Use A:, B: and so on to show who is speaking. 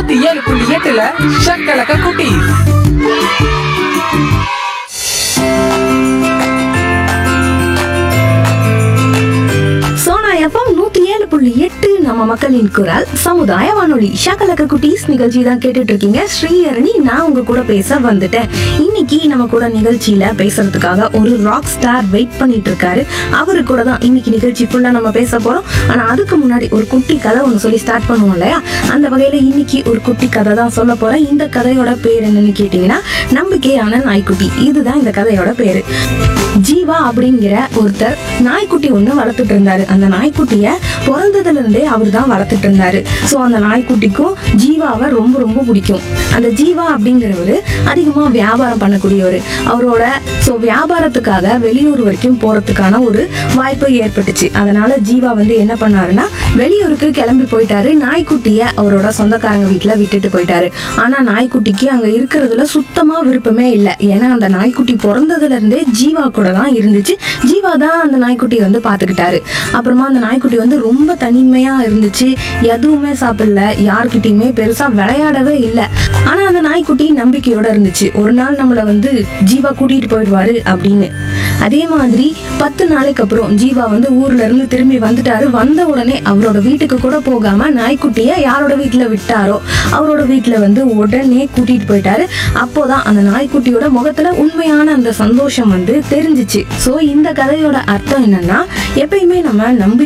A: நூத்தி ஏழு புள்ளி எட்டுல ஷக்கலக்க குட்டி
B: சோனா எஃப்எம் நூத்தி ஏழு புள்ளி எட்டு நம்ம மக்களின் குரல் சமுதாய வானொலி ஷாக்கலக்க குட்டீஸ் நிகழ்ச்சி தான் கேட்டுட்டு இருக்கீங்க ஸ்ரீஹரணி நான் உங்க கூட பேச வந்துட்டேன் இன்னைக்கு நம்ம கூட நிகழ்ச்சியில பேசுறதுக்காக ஒரு ராக் ஸ்டார் வெயிட் பண்ணிட்டு இருக்காரு அவரு கூட தான் இன்னைக்கு நிகழ்ச்சி ஃபுல்லா நம்ம பேச போறோம் ஆனா அதுக்கு முன்னாடி ஒரு குட்டி கதை ஒன்று சொல்லி ஸ்டார்ட் பண்ணுவோம் இல்லையா அந்த வகையில இன்னைக்கு ஒரு குட்டி கதை தான் சொல்ல போறேன் இந்த கதையோட பேர் என்னன்னு கேட்டீங்கன்னா நம்பிக்கையான நாய்க்குட்டி இதுதான் இந்த கதையோட பேரு ஜீவா அப்படிங்கிற ஒருத்தர் நாய்க்குட்டி ஒண்ணு வளர்த்துட்டு இருந்தாரு அந்த நாய்க்குட்டிய பிறந்ததுல இருந்தே அவர் தான் வளர்த்துட்டு இருந்தாரு சோ அந்த நாய்க்குட்டிக்கும் ஜீவாவை ரொம்ப ரொம்ப பிடிக்கும் அந்த ஜீவா அப்படிங்கிறவரு அதிகமா வியாபாரம் பண்ணக்கூடியவர் அவரோட சோ வியாபாரத்துக்காக வெளியூர் வரைக்கும் போறதுக்கான ஒரு வாய்ப்பு ஏற்பட்டுச்சு அதனால ஜீவா வந்து என்ன பண்ணாருன்னா வெளியூருக்கு கிளம்பி போயிட்டாரு நாய்க்குட்டிய அவரோட சொந்தக்காரங்க வீட்டுல விட்டுட்டு போயிட்டாரு ஆனா நாய்க்குட்டிக்கு அங்க இருக்கிறதுல சுத்தமா விருப்பமே இல்லை ஏன்னா அந்த நாய்க்குட்டி பிறந்ததுல இருந்தே ஜீவா கூட தான் இருந்துச்சு ஜீவா தான் அந்த நாய்க்குட்டியை வந்து பாத்துக்கிட்டாரு அப்புறமா அந்த நாய்க்குட்டி வந்து ரொம்ப தனிமையா இருந்துச்சு எதுவுமே சாப்பிடல யார்கிட்டயுமே பெருசா விளையாடவே இல்லை ஆனா அந்த நாய்க்குட்டி நம்பிக்கையோட இருந்துச்சு ஒரு நாள் நம்மள வந்து ஜீவா கூட்டிட்டு போயிடுவாரு அப்படின்னு அதே மாதிரி பத்து நாளைக்கு அப்புறம் ஜீவா வந்து ஊர்ல இருந்து திரும்பி வந்துட்டாரு வந்த உடனே அவரோட வீட்டுக்கு கூட போகாம நாய்க்குட்டிய யாரோட வீட்டுல விட்டாரோ அவரோட வீட்டுல வந்து உடனே கூட்டிட்டு போயிட்டாரு அப்போதான் அந்த நாய்க்குட்டியோட முகத்துல உண்மையான அந்த சந்தோஷம் வந்து தெரிஞ்சிச்சு சோ இந்த கதையோட அர்த்தம் என்னன்னா எப்பயுமே நம்ம நம்பி